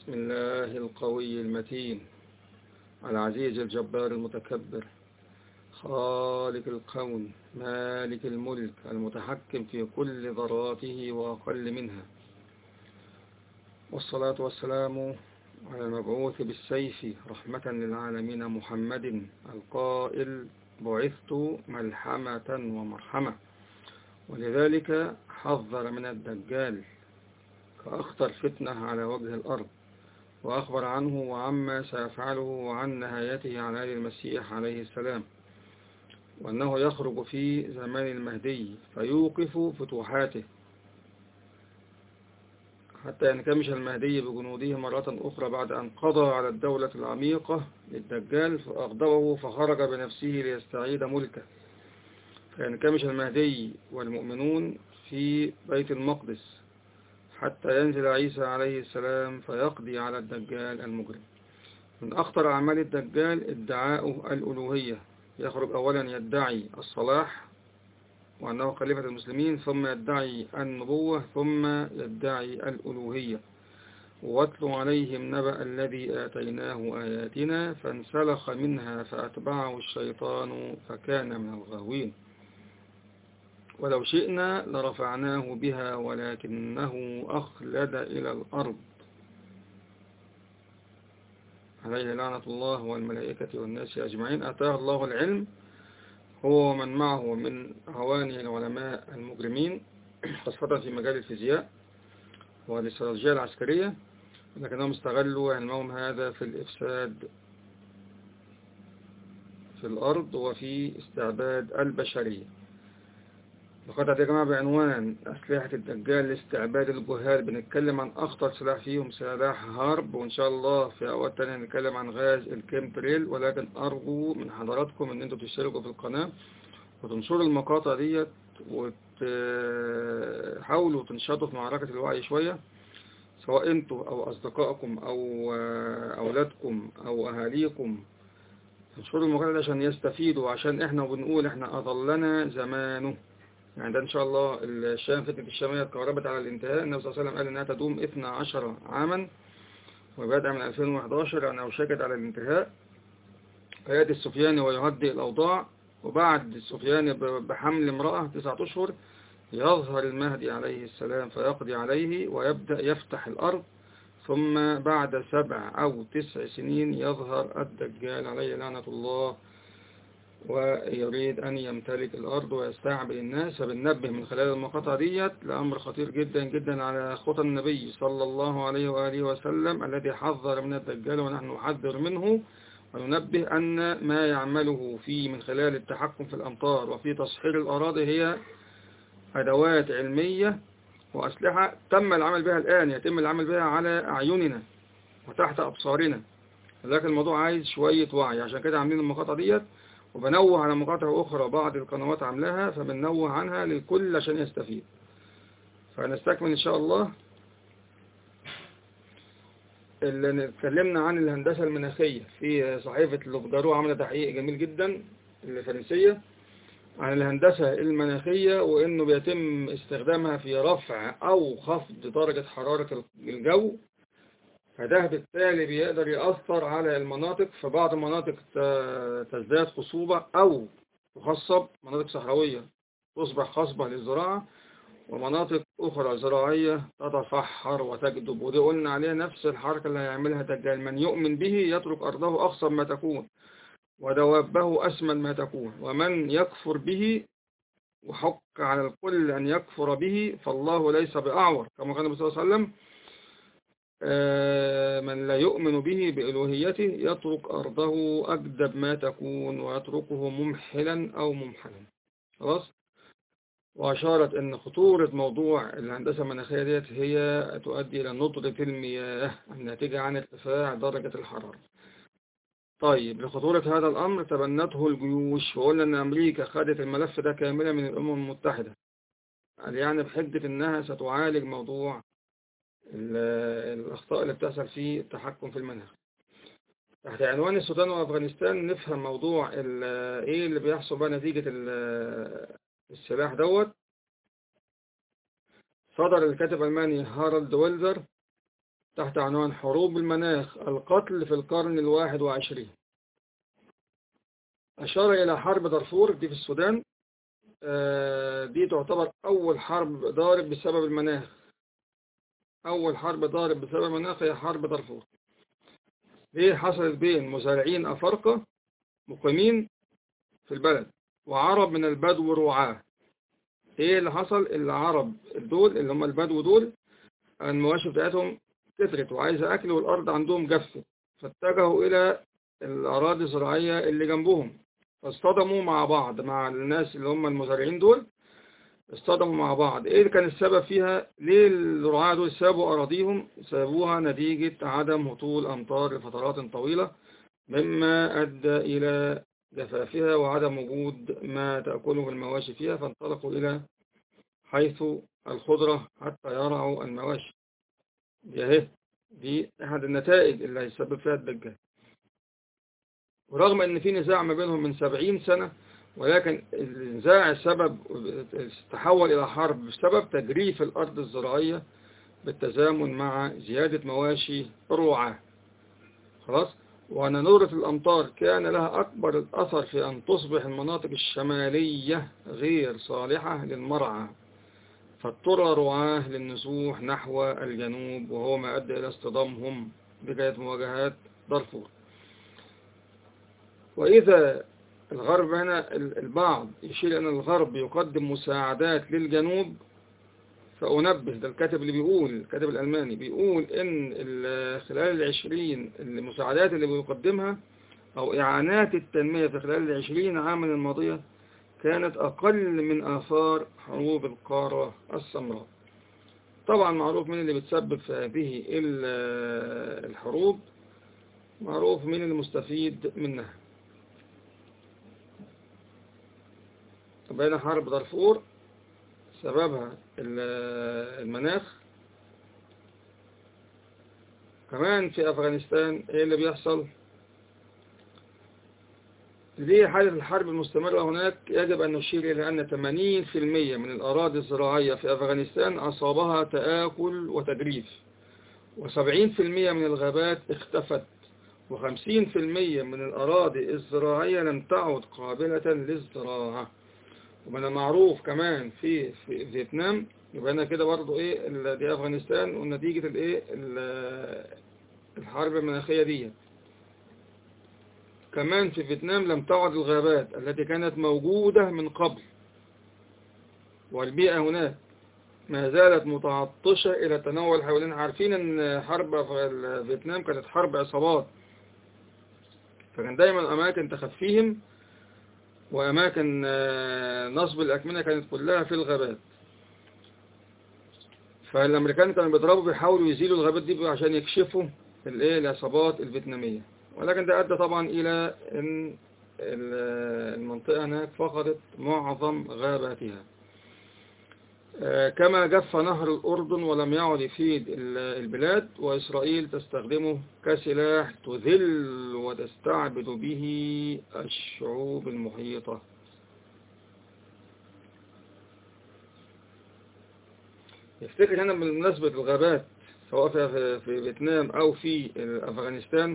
بسم الله القوي المتين العزيز الجبار المتكبر خالق الكون مالك الملك المتحكم في كل ذراته وأقل منها والصلاة والسلام على المبعوث بالسيف رحمة للعالمين محمد القائل بعثت ملحمة ومرحمة ولذلك حذر من الدجال كأخطر فتنة على وجه الأرض وأخبر عنه وعما سيفعله وعن نهايته على آل المسيح عليه السلام وأنه يخرج في زمان المهدي فيوقف فتوحاته حتى ينكمش المهدي بجنوده مرة أخرى بعد أن قضى على الدولة العميقة للدجال فأغضبه فخرج بنفسه ليستعيد ملكه فينكمش المهدي والمؤمنون في بيت المقدس حتى ينزل عيسى عليه السلام فيقضي على الدجال المجرم من أخطر أعمال الدجال ادعاء الألوهية يخرج أولا يدعي الصلاح وأنه خليفة المسلمين ثم يدعي النبوة ثم يدعي الألوهية واتلو عليهم نبأ الذي آتيناه آياتنا فانسلخ منها فأتبعه الشيطان فكان من الغاوين ولو شئنا لرفعناه بها ولكنه أخلد إلى الأرض عليه لعنة الله والملائكة والناس أجمعين أتاه الله العلم هو ومن معه من عواني العلماء المجرمين خاصة في مجال الفيزياء والاستراتيجية العسكرية لكنهم استغلوا علمهم هذا في الإفساد في الأرض وفي استعباد البشرية لقد يا جماعة بعنوان أسلحة الدجال لاستعباد الجهال بنتكلم عن أخطر سلاح فيهم سلاح هارب وإن شاء الله في أوقات تانية نتكلم عن غاز الكيمتريل ولكن أرجو من حضراتكم أن أنتم تشتركوا في القناة وتنشروا المقاطع ديت وتحاولوا تنشطوا في معركة الوعي شوية سواء أنتوا أو أصدقائكم أو أولادكم أو أهاليكم تنشروا المقاطع دي عشان يستفيدوا عشان إحنا بنقول إحنا أضلنا زمانه يعني ده إن شاء الله الشام فتنة الشامية قربت على الانتهاء النبي صلى الله عليه وسلم قال إنها تدوم 12 عاما وبدأ من 2011 أن أوشكت على الانتهاء فيأتي السفياني ويهدئ الأوضاع وبعد السفياني بحمل امرأة تسعة أشهر يظهر المهدي عليه السلام فيقضي عليه ويبدأ يفتح الأرض ثم بعد سبع أو تسع سنين يظهر الدجال عليه لعنة الله ويريد أن يمتلك الأرض ويستعبد الناس فبننبه من خلال المقاطع ديت لأمر خطير جدا جدا على خطى النبي صلى الله عليه وآله وسلم الذي حذر من الدجال ونحن نحذر منه وننبه أن ما يعمله في من خلال التحكم في الأمطار وفي تصحير الأراضي هي أدوات علمية وأسلحة تم العمل بها الآن يتم العمل بها على أعيننا وتحت أبصارنا لكن الموضوع عايز شوية وعي عشان كده عاملين المقاطع ديت وبنوه على مقاطع أخرى بعض القنوات عاملاها فبنوه عنها للكل عشان يستفيد فنستكمل إن شاء الله اللي اتكلمنا عن الهندسة المناخية في صحيفة لوفجارو عملت تحقيق جميل جدا الفرنسية عن الهندسة المناخية وإنه بيتم استخدامها في رفع أو خفض درجة حرارة الجو فده بالتالي بيقدر يأثر على المناطق فبعض المناطق تزداد خصوبة أو تخصب مناطق صحراوية تصبح خصبة للزراعة ومناطق أخرى زراعية تتفحر وتجدب ودي قلنا عليها نفس الحركة اللي هيعملها دجال من يؤمن به يترك أرضه أخصب ما تكون ودوابه أسمن ما تكون ومن يكفر به وحق على الكل أن يكفر به فالله ليس بأعور كما قال النبي صلى الله عليه وسلم من لا يؤمن به بإلوهيته يترك أرضه أجدب ما تكون ويتركه ممحلا أو ممحلا خلاص وأشارت أن خطورة موضوع الهندسة المناخية ديت هي تؤدي إلى ندرة المياه الناتجة عن ارتفاع درجة الحرارة طيب لخطورة هذا الأمر تبنته الجيوش وقلنا أن أمريكا خدت الملف ده كاملا من الأمم المتحدة يعني بحجة أنها ستعالج موضوع الأخطاء اللي بتحصل في التحكم في المناخ تحت عنوان السودان وأفغانستان نفهم موضوع إيه اللي بيحصل بقى نتيجة السلاح دوت صدر الكاتب الألماني هارالد ويلزر تحت عنوان حروب المناخ القتل في القرن الواحد وعشرين أشار إلى حرب دارفور دي في السودان آه، دي تعتبر أول حرب ضارب بسبب المناخ أول حرب ضارب بسبب المناخ هي حرب دارفور دي حصلت بين مزارعين أفارقة مقيمين في البلد وعرب من البدو رعاة ايه اللي حصل العرب دول اللي هم البدو دول المواشي بتاعتهم كترت وعايزة أكل والأرض عندهم جفت فاتجهوا إلى الأراضي الزراعية اللي جنبهم فاصطدموا مع بعض مع الناس اللي هم المزارعين دول اصطدموا مع بعض ايه اللي كان السبب فيها ليه الرعاة دول سابوا أراضيهم سابوها نتيجة عدم هطول أمطار لفترات طويلة مما أدى إلى جفافها وعدم وجود ما تأكله المواشي فيها فانطلقوا إلى حيث الخضرة حتى يرعوا المواشي دي دي أحد النتائج اللي هيسبب فيها الدجال ورغم ان في نزاع ما بينهم من سبعين سنة ولكن النزاع السبب تحول الى حرب بسبب تجريف الارض الزراعية بالتزامن مع زيادة مواشي الرعاة خلاص وأن نورة الأمطار كان لها أكبر الأثر في أن تصبح المناطق الشمالية غير صالحة للمرعى فاضطر رعاه للنزوح نحو الجنوب وهو ما أدى إلى اصطدامهم بداية مواجهات دارفور وإذا الغرب هنا البعض يشير أن الغرب يقدم مساعدات للجنوب فأنبه ده الكاتب اللي بيقول الكاتب الألماني بيقول إن خلال العشرين المساعدات اللي بيقدمها أو إعانات التنمية في خلال العشرين عاما الماضية كانت أقل من آثار حروب القارة السمراء طبعا معروف مين اللي بتسبب في هذه الحروب معروف مين المستفيد منها بين حرب دارفور سببها المناخ كمان في أفغانستان إيه اللي بيحصل ليه حالة الحرب المستمرة هناك يجب أن نشير إلى أن 80% من الأراضي الزراعية في أفغانستان أصابها تآكل وتجريف و70% من الغابات اختفت و50% من الأراضي الزراعية لم تعد قابلة للزراعة ومن المعروف كمان في, في فيتنام يبقى هنا كده برضو ايه دي افغانستان ونتيجة الايه الحرب المناخية دي كمان في فيتنام لم تعد الغابات التي كانت موجودة من قبل والبيئة هناك ما زالت متعطشة إلى تنوع الحيوانات عارفين أن حرب فيتنام كانت حرب عصابات فكان دايما أماكن تخفيهم وأماكن نصب الأكمنة كانت كلها في الغابات فالأمريكان كانوا بيضربوا بيحاولوا يزيلوا الغابات دي عشان يكشفوا الايه العصابات الفيتنامية ولكن ده أدى طبعا إلى أن المنطقة هناك فقدت معظم غاباتها كما جف نهر الأردن ولم يعد يفيد البلاد وإسرائيل تستخدمه كسلاح تذل وتستعبد به الشعوب المحيطة يفتكر هنا بمناسبة الغابات سواء في فيتنام أو في أفغانستان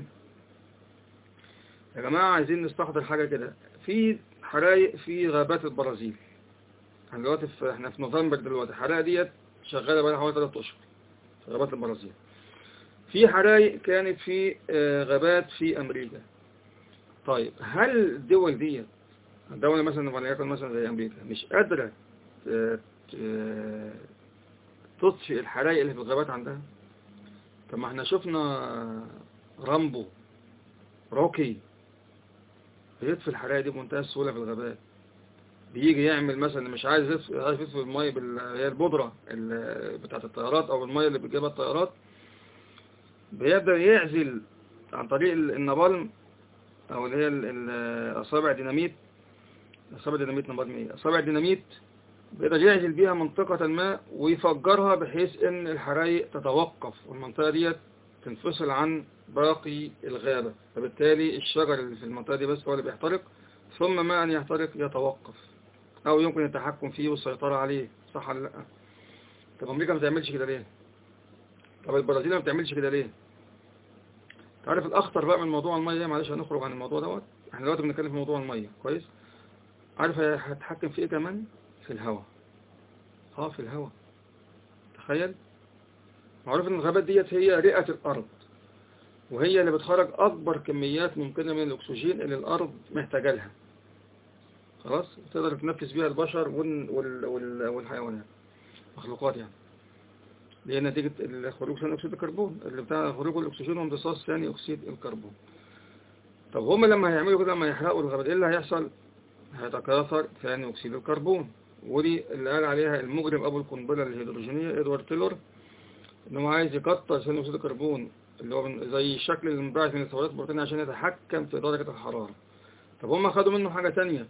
يا جماعة عايزين نستحضر حاجة كده في حرايق في غابات البرازيل احنا دلوقتي في احنا في نوفمبر دلوقتي الحرائق ديت شغالة بقى حوالي 3 اشهر في غابات البرازيل في حرائق كانت في غابات في امريكا طيب هل الدول ديت الدولة مثلا وليكن مثلا زي امريكا مش قادرة تطفئ الحرائق اللي في الغابات عندها طب ما احنا شفنا رامبو روكي بيطفي الحرائق دي بمنتهى السهولة في الغابات بيجي يعمل مثلا مش عايز يطفي المية بال... هي البودرة بتاعت الطيارات او المية اللي بتجيبها الطيارات بيبدأ يعزل عن طريق النبالم او اللي هي الاصابع ديناميت اصابع ديناميت نبالم ايه اصابع ديناميت بيقدر يعزل بيها منطقة ما ويفجرها بحيث ان الحرائق تتوقف والمنطقة ديت تنفصل عن باقي الغابة فبالتالي الشجر اللي في المنطقة دي بس هو اللي بيحترق ثم ما أن يحترق يتوقف أو يمكن التحكم فيه والسيطرة عليه صح ولا لا طب أمريكا ما تعملش كده ليه طب البرازيل ما بتعملش كده ليه تعرف الاخطر بقى من موضوع الميه معلش هنخرج عن الموضوع دوت احنا دلوقتي بنتكلم في موضوع الميه كويس عارف هتحكم في ايه كمان في الهواء اه في الهواء تخيل معروف ان الغابات ديت هي رئة الارض وهي اللي بتخرج اكبر كميات ممكنة من الاكسجين اللي الارض محتاجة لها خلاص تقدر تنفس بيها البشر وال... وال... وال... والحيوانات مخلوقات يعني اللي هي نتيجة خروج ثاني أكسيد الكربون اللي بتاع خروج الأكسجين وامتصاص ثاني أكسيد الكربون طب هم لما هيعملوا كده لما يحرقوا الغابات ايه اللي هيحصل هيتكاثر ثاني أكسيد الكربون ودي اللي قال عليها المجرم أبو القنبلة الهيدروجينية إدوارد تيلور إنه هو عايز يكتر ثاني أكسيد الكربون اللي هو زي الشكل المنبعث من الثورات البروتينية عشان يتحكم في درجة الحرارة طب هم خدوا منه حاجة تانية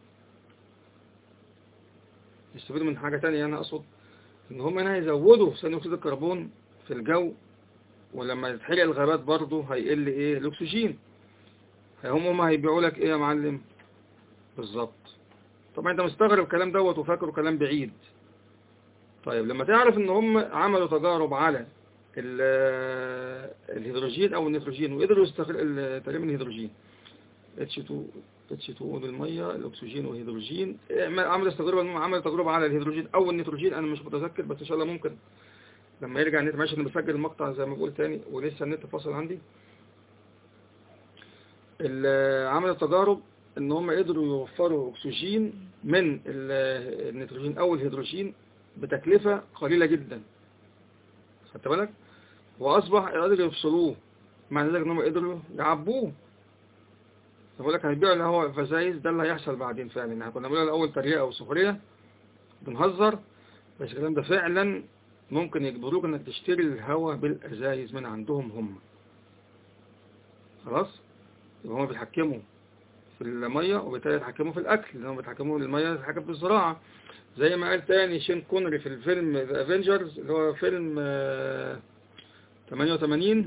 يستفيدوا من حاجة تانية أنا أقصد إن هم هنا هيزودوا ثاني أكسيد الكربون في الجو ولما يتحرق الغابات برضه هيقل إيه الأكسجين هم هم هيبيعوا لك إيه يا معلم بالظبط طبعا أنت مستغرب الكلام دوت وفاكره كلام بعيد طيب لما تعرف إن هم عملوا تجارب على الهيدروجين أو النيتروجين وقدروا يستغلوا تقريبا الهيدروجين H2 H2O بالمية الأكسجين والهيدروجين عمل تجربة عمل تجربة على الهيدروجين أو النيتروجين أنا مش متذكر بس إن شاء الله ممكن لما يرجع النت ماشي أنا بسجل المقطع زي ما بقول تاني ولسه النت فاصل عندي عمل التجارب إن هم قدروا يوفروا أكسجين من النيتروجين أو الهيدروجين بتكلفة قليلة جدا خدت بالك وأصبح قدروا يفصلوه معنى ذلك إن هم قدروا يعبوه بقول لك هنبيع اللي هو فزايز ده اللي هيحصل بعدين فعلا احنا كنا بنقول الاول طريقه او سخريه بنهزر بس الكلام ده فعلا ممكن يجبروك انك تشتري الهواء بالازايز من عندهم هم خلاص يبقى هم بيتحكموا في المية وبالتالي يتحكموا في الأكل لأنهم بيتحكموا في المية يتحكموا في الزراعة زي ما قال تاني شين كونري في الفيلم ذا افنجرز اللي هو فيلم 88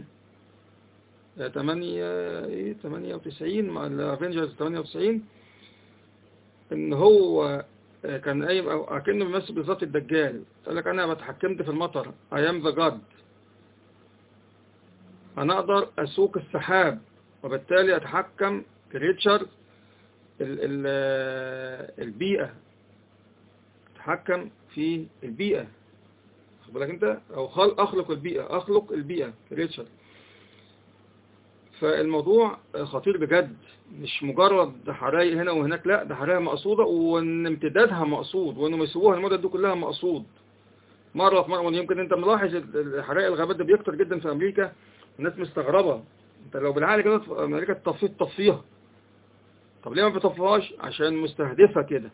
8 ايه 98 مع الافنجرز 98 ان هو كان قايم اكنه بيمثل بالظبط الدجال قال لك انا اتحكمت في المطر اي ام ذا جاد انا اقدر اسوق السحاب وبالتالي اتحكم كريتشر ال ال البيئة اتحكم في البيئة خد بالك انت او خلق اخلق البيئة اخلق البيئة كريتشر فالموضوع خطير بجد مش مجرد حرايق هنا وهناك لا ده حرايق مقصودة وان امتدادها مقصود وانهم يسووها المدة دي كلها مقصود مرة في مرة يمكن انت ملاحظ حرايق الغابات ده بيكتر جدا في امريكا الناس مستغربة انت لو بالعالي كده في امريكا تطفيه تطفيها طب ليه ما بتطفيهاش عشان مستهدفة كده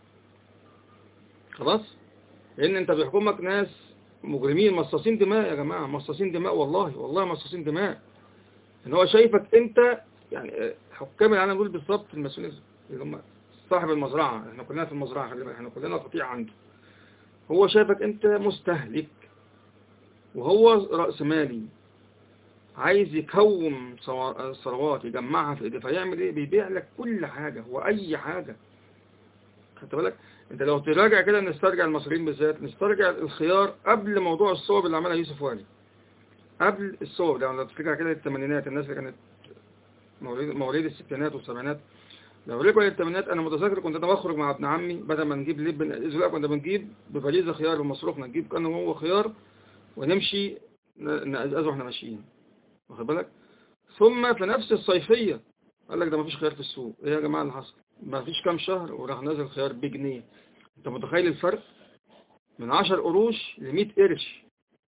خلاص لان انت بيحكمك ناس مجرمين مصاصين دماء يا جماعة مصاصين دماء والله والله مصاصين دماء ان هو شايفك انت يعني حكام العالم دول بالظبط المسؤولين اللي هم صاحب المزرعة احنا كلنا في المزرعة خلي بالك احنا كلنا قطيع عنده هو شايفك انت مستهلك وهو رأس مالي عايز يكوم ثروات يجمعها في ايديه فيعمل ايه بيبيع لك كل حاجة واي حاجة خدت بالك انت لو تراجع كده نسترجع المصريين بالذات نسترجع الخيار قبل موضوع الصوب اللي عملها يوسف والي قبل الصوب لو تفتكر كده الثمانينات الناس اللي كانت مواليد الستينات والسبعينات لو رجعوا للثمانينات انا متذكر كنت انا بخرج مع ابن عمي بدل ما نجيب لب لا كنا بنجيب بفريزه خيار ومصروفنا نجيب كان هو خيار ونمشي نقزقزه واحنا ماشيين واخد بالك ثم في نفس الصيفيه قال لك ده مفيش خيار في السوق ايه يا جماعه اللي حصل مفيش كام شهر وراح نازل خيار بجنيه انت متخيل الفرق من 10 قروش ل 100 قرش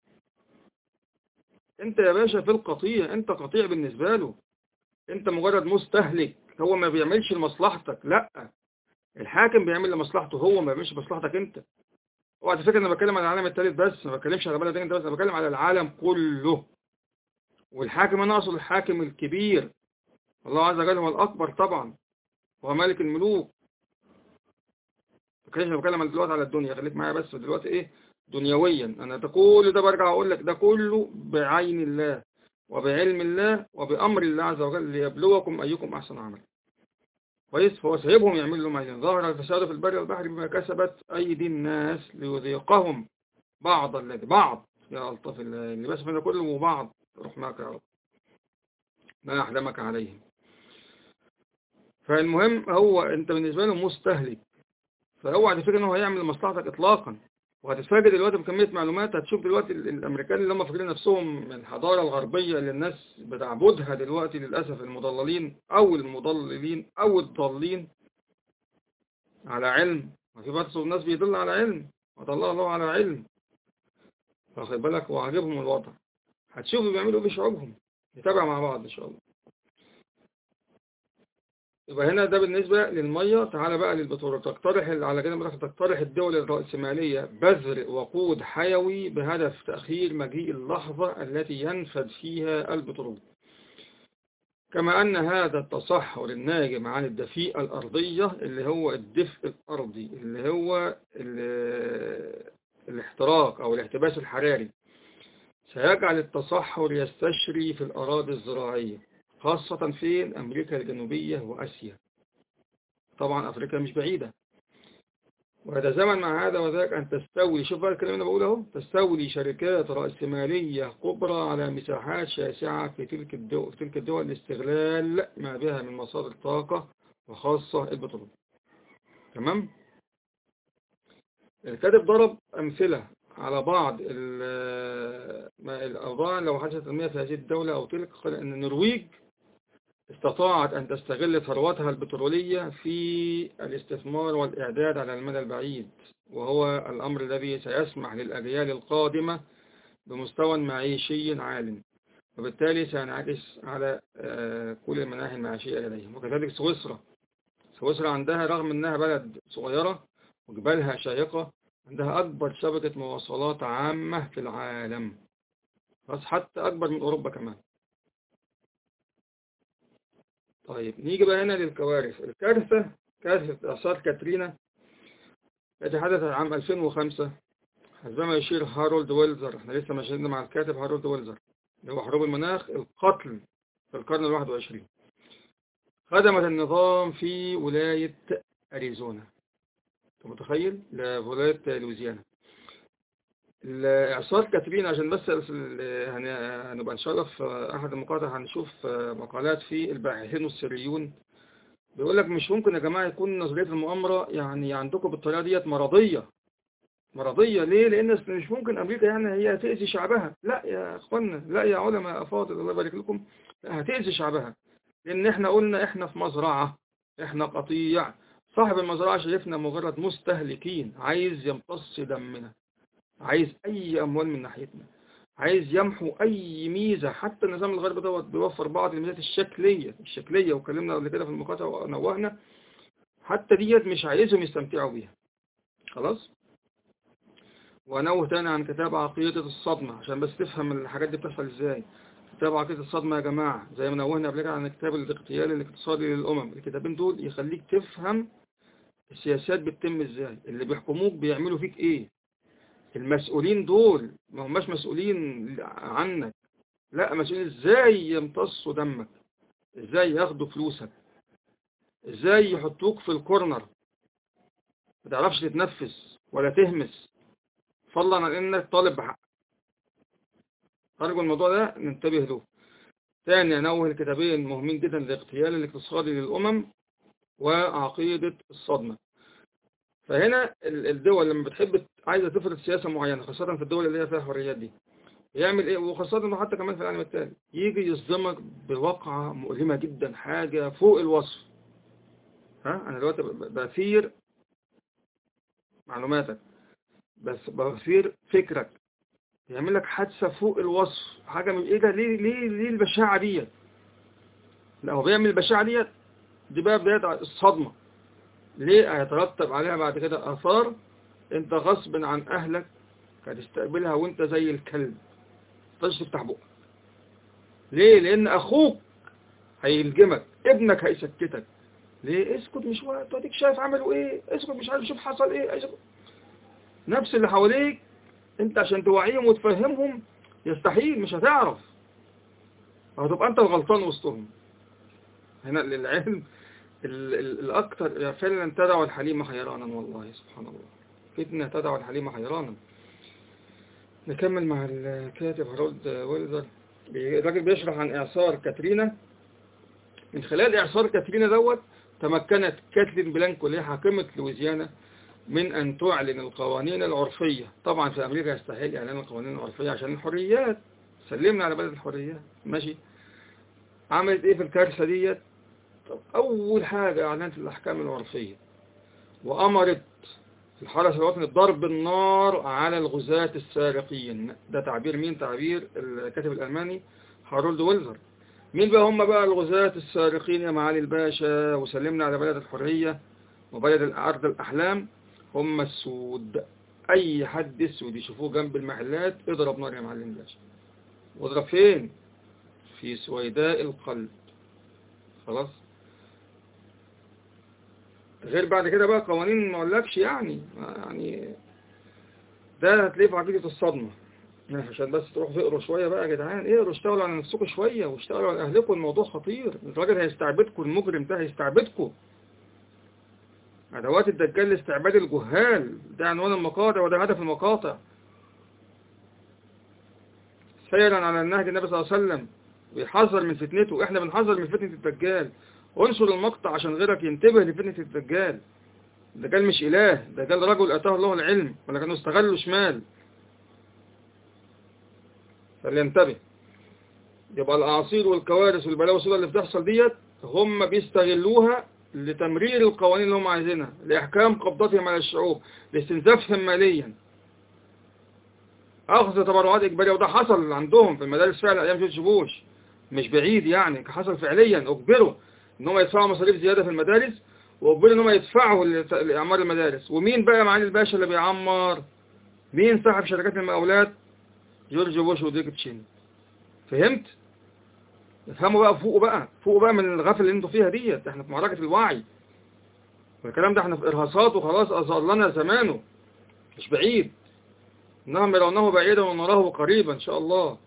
انت يا باشا في القطيع انت قطيع بالنسبة له انت مجرد مستهلك هو ما بيعملش لمصلحتك لا الحاكم بيعمل لمصلحته هو ما بيعملش لمصلحتك انت اوعى تفكر انا بتكلم عن العالم الثالث بس ما بتكلمش على بلد انت بس انا بتكلم على العالم كله والحاكم انا اقصد الحاكم الكبير الله عز وجل هو الاكبر طبعا هو مالك الملوك ما بتكلم دلوقتي على الدنيا خليك معايا بس دلوقتي ايه دنيويا أنا ده كل ده برجع أقول لك ده كله بعين الله وبعلم الله وبأمر الله عز وجل ليبلوكم أيكم أحسن عمل كويس فهو سيبهم يعمل لهم عين ظاهر الفساد في البر والبحر بما كسبت أيدي الناس ليذيقهم بعض الذي بعض يا ألطف اللي بس من كلهم وبعض روح معك يا رب ما أحلمك عليهم فالمهم هو انت بالنسبة له مستهلك فاوعى تفكر انه هيعمل لمصلحتك اطلاقا وهتتفاجئ دلوقتي بكمية معلومات هتشوف دلوقتي الامريكان اللي هم فاكرين نفسهم من الحضارة الغربية اللي الناس بتعبدها دلوقتي للأسف المضللين او المضللين او الضالين على علم وفي بعض الناس بيدل على علم وضل الله على علم واخد بالك وعجبهم الوضع هتشوفوا بيعملوا ايه في شعوبهم نتابع مع بعض ان شاء الله يبقى هنا ده بالنسبة للمية تعالى بقى للبترول تقترح على كده مرة تقترح الدول الرأسمالية بذر وقود حيوي بهدف تأخير مجيء اللحظة التي ينفذ فيها البترول كما أن هذا التصحر الناجم عن الدفيئة الأرضية اللي هو الدفء الأرضي اللي هو الاحتراق أو الاحتباس الحراري سيجعل التصحر يستشري في الأراضي الزراعية خاصة فين أمريكا الجنوبية وأسيا طبعا أفريقيا مش بعيدة ويتزامن مع هذا وذاك أن تستولي شوف بقى الكلام اللي بقوله تستولي شركات رأسمالية كبرى على مساحات شاسعة في تلك الدول, في تلك الدول لاستغلال ما بها من مصادر طاقة وخاصة البترول تمام الكاتب ضرب أمثلة على بعض الأوضاع لو حدثت المياه في هذه الدولة أو تلك قال أن النرويج استطاعت أن تستغل ثروتها البترولية في الاستثمار والإعداد على المدى البعيد وهو الأمر الذي سيسمح للأجيال القادمة بمستوى معيشي عال وبالتالي سينعكس على آه، كل المناحي المعيشية لديهم وكذلك سويسرا سويسرا عندها رغم أنها بلد صغيرة وجبالها شايقة عندها أكبر شبكة مواصلات عامة في العالم بس حتى أكبر من أوروبا كمان طيب نيجي بقى هنا للكوارث الكارثة كارثة إعصار كاترينا التي حدثت عام 2005 حسبما يشير هارولد ويلزر احنا لسه ماشيين مع الكاتب هارولد ويلزر اللي هو حروب المناخ القتل في القرن الواحد وعشرين خدمت النظام في ولاية أريزونا انت متخيل لولاية لوزيانا الإعصار كاترين عشان بس هنبقى إن شاء الله في أحد المقاطع هنشوف مقالات في الباحثين والسريون بيقول لك مش ممكن يا جماعة يكون نظرية المؤامرة يعني عندكم بالطريقة ديت مرضية مرضية ليه؟ لأن مش ممكن أمريكا يعني هي تأذي شعبها لا يا أخوانا لا يا علماء أفاضل الله يبارك لكم هتأذي شعبها لأن إحنا قلنا إحنا في مزرعة إحنا قطيع صاحب المزرعة شايفنا مجرد مستهلكين عايز يمتص دمنا عايز أي أموال من ناحيتنا عايز يمحو أي ميزة حتى النظام الغربي دوت بيوفر بعض الميزات الشكلية الشكلية وكلمنا قبل كده في المقاطعة ونوهنا حتى ديت مش عايزهم يستمتعوا بيها خلاص ونوه تاني عن كتاب عقيدة الصدمة عشان بس تفهم الحاجات دي بتحصل ازاي كتاب عقيدة الصدمة يا جماعة زي ما نوهنا قبل كده عن كتاب الاغتيال الاقتصادي للأمم الكتابين دول يخليك تفهم السياسات بتتم ازاي اللي بيحكموك بيعملوا فيك ايه المسؤولين دول ما هماش مسؤولين عنك لا مسؤولين ازاي يمتصوا دمك ازاي ياخدوا فلوسك ازاي يحطوك في الكورنر ما تعرفش تتنفس ولا تهمس فضلا عن انك طالب بحق أرجو الموضوع ده ننتبه له ثاني نوه الكتابين مهمين جدا لاغتيال الاقتصادي للأمم وعقيدة الصدمة فهنا الدول لما بتحب عايزة تفرض سياسة معينة خاصة في الدول اللي هي فيها حريات دي يعمل ايه وخاصة حتى كمان في العالم الثاني يجي يصدمك بواقعة مؤلمة جدا حاجة فوق الوصف ها انا دلوقتي بثير معلوماتك بس بثير فكرك يعمل لك حادثة فوق الوصف حاجة من ايه ده ليه ليه ليه البشاعة ديت لا هو بيعمل البشاعة ديت دي بقى بداية الصدمة ليه هيترتب عليها بعد كده اثار انت غصب عن اهلك هتستقبلها وانت زي الكلب تقدرش تفتح بقك ليه لان اخوك هيلجمك ابنك هيسكتك ليه اسكت مش وقت اديك شايف عملوا ايه اسكت مش عارف شوف حصل ايه اسكت نفس اللي حواليك انت عشان توعيهم وتفهمهم يستحيل مش هتعرف هتبقى انت الغلطان وسطهم هنا للعلم الأكثر فعلا تدعو الحليم حيرانا والله سبحان الله فتنة تدعو الحليم حيرانا نكمل مع الكاتب هارولد ويلزر الراجل بيشرح عن إعصار كاترينا من خلال إعصار كاترينا دوت تمكنت كاترين بلانكو اللي هي حاكمة لويزيانا من أن تعلن القوانين العرفية طبعا في أمريكا يستحيل إعلان القوانين العرفية عشان الحريات سلمنا على بلد الحريات ماشي عملت إيه في الكارثة ديت طب أول حاجة أعلنت الأحكام العرفية وأمرت الحرس الوطني ضرب النار على الغزاة السارقين ده تعبير مين تعبير الكاتب الألماني هارولد ويلزر مين بقى هم بقى الغزاة السارقين يا معالي الباشا وسلمنا على بلد الحرية وبلد أرض الأحلام هم السود أي حد اسود يشوفوه جنب المحلات اضرب نار يا معالي الباشا واضرب فين في سويداء القلب خلاص غير بعد كده بقى قوانين ما اقولكش يعني يعني ده هتلاقيه في عقيدة الصدمة عشان بس تروحوا تقروا شوية بقى يا جدعان اقروا اشتغلوا على نفسكم شوية واشتغلوا على اهلكم الموضوع خطير الراجل هيستعبدكم المجرم ده هيستعبدكم ادوات الدجال لاستعباد الجهال ده عنوان المقاطع وده هدف المقاطع سيرا على النهج النبي صلى الله عليه وسلم بيحذر من فتنته احنا بنحذر من فتنة الدجال انشر المقطع عشان غيرك ينتبه لفتنة الدجال الدجال مش إله دجال رجل أتاه الله العلم ولكنه استغله شمال فلينتبه يبقى الأعاصير والكوارث والبلاوي والسودة اللي بتحصل ديت هم بيستغلوها لتمرير القوانين اللي هم عايزينها لإحكام قبضتهم على الشعوب لاستنزافهم ماليا أخذ تبرعات إجبارية وده حصل عندهم في المدارس فعلا أيام جورج بوش مش بعيد يعني حصل فعليا أجبروا ان هم يدفعوا مصاريف زيادة في المدارس وقبلوا ان هم يدفعوا لإعمار المدارس ومين بقى معالي الباشا اللي بيعمر مين صاحب شركات المقاولات جورج بوش وديك تشين فهمت افهموا بقى فوقوا بقى فوقوا بقى من الغفل اللي انتوا فيها ديت احنا في معركة الوعي والكلام ده احنا في ارهاصات وخلاص اظهر لنا زمانه مش بعيد انهم يرونه بعيدا ونراه قريبا ان شاء الله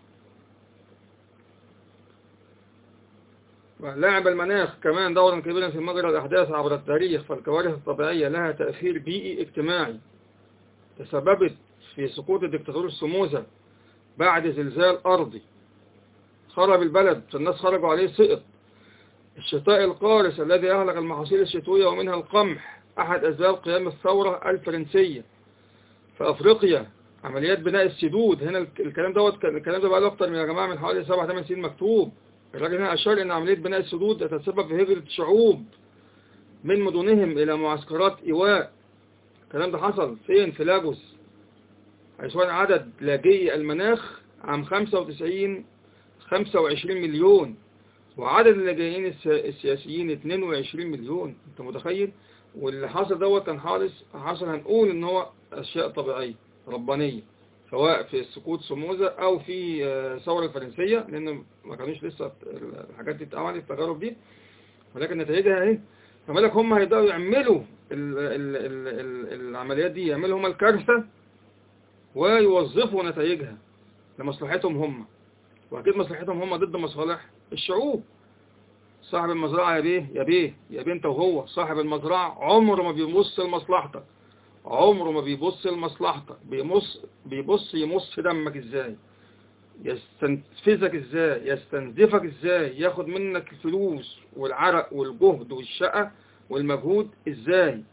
لعب المناخ كمان دورا كبيرا في مجرى الأحداث عبر التاريخ فالكوارث الطبيعية لها تأثير بيئي اجتماعي تسببت في سقوط الدكتاتور السموزة بعد زلزال أرضي خرب البلد فالناس خرجوا عليه سقط الشتاء القارس الذي أهلك المحاصيل الشتوية ومنها القمح أحد أسباب قيام الثورة الفرنسية في أفريقيا عمليات بناء السدود هنا الكلام دوت الكلام ده بقى له أكتر من يا جماعة من حوالي 7 8 سنين مكتوب الراجل هنا أشار أن عملية بناء السدود تتسبب في هجرة شعوب من مدنهم إلى معسكرات إيواء الكلام ده حصل فين في لاجوس حيث عدد لاجئي المناخ عام 95 25 مليون وعدد اللاجئين السياسيين 22 مليون انت متخيل واللي حصل دوت كان حاصل حصل هنقول ان هو اشياء طبيعية ربانية سواء في سقوط سموزة او في الثورة الفرنسية لان ما كانوش لسه الحاجات دي اتعملت التجارب دي ولكن نتائجها اهي فمالك هم هيبدأوا يعملوا ال ال ال ال العمليات دي يعملوا هم الكارثة ويوظفوا نتائجها لمصلحتهم هم واكيد مصلحتهم هم ضد مصالح الشعوب صاحب المزرعة يا بيه يا بيه يا بيه انت وهو صاحب المزرعة عمره ما بيبص لمصلحتك عمره ما بيبص لمصلحتك بيبص بيبص يمص دمك ازاي يستنفذك ازاي يستنزفك ازاي ياخد منك الفلوس والعرق والجهد والشقة والمجهود ازاي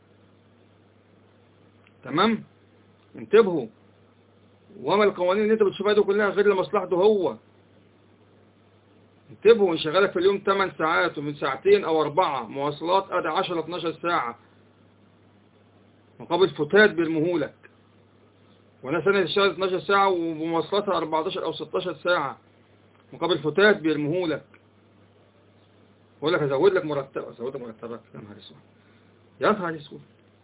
تمام انتبهوا وما القوانين اللي انت بتشوفها دي كلها غير لمصلحته هو انتبهوا يشغلك في اليوم 8 ساعات ومن ساعتين او اربعة مواصلات ادي 10 12 ساعة مقابل فتات بيرمهولك وانا سنة تشتغل 12 ساعة ومواصلاتها 14 او 16 ساعة مقابل فتات بيرمهولك بقول لك هزود لك مرتب ازود لك مرتبك يا نهار اسود يا نهار اسود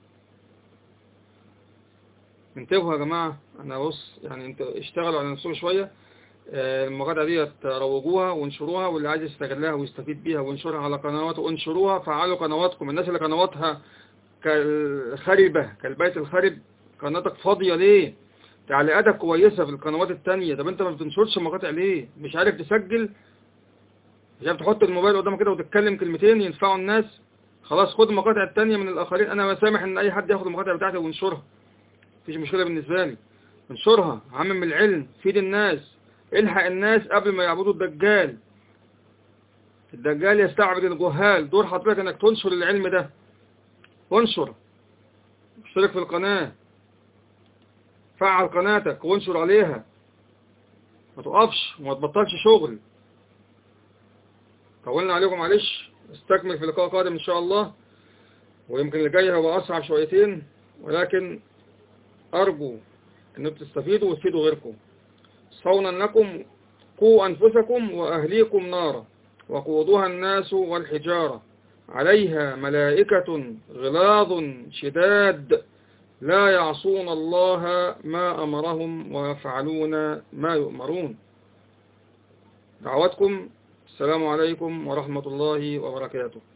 انتبهوا يا جماعة انا بص يعني انت اشتغلوا على نفسكم شوية المقاطع دي روجوها وانشروها واللي عايز يستغلها ويستفيد بيها وانشرها على قنواته وانشروها فعلوا قنواتكم الناس اللي قنواتها كالخربة كالبيت الخرب قناتك فاضية ليه تعليقاتك كويسة في القنوات التانية طب انت ما بتنشرش مقاطع ليه مش عارف تسجل مش عارف تحط الموبايل قدامك كده وتتكلم كلمتين ينفعوا الناس خلاص خد المقاطع التانية من الآخرين انا مسامح ان اي حد ياخد المقاطع بتاعتي وينشرها مفيش مشكلة بالنسبة لي انشرها عمم العلم فيد الناس الحق الناس قبل ما يعبدوا الدجال الدجال يستعبد الجهال دور حضرتك انك تنشر العلم ده وانشر اشترك في القناة فعل قناتك وانشر عليها ما تقفش وما تبطلش شغل طولنا عليكم معلش استكمل في لقاء قادم ان شاء الله ويمكن اللي جاي هو اصعب شويتين ولكن ارجو انكم تستفيدوا وتفيدوا غيركم صونا لكم قوا انفسكم واهليكم نارا وقودها الناس والحجارة عليها ملائكة غلاظ شداد لا يعصون الله ما أمرهم ويفعلون ما يؤمرون دعواتكم السلام عليكم ورحمة الله وبركاته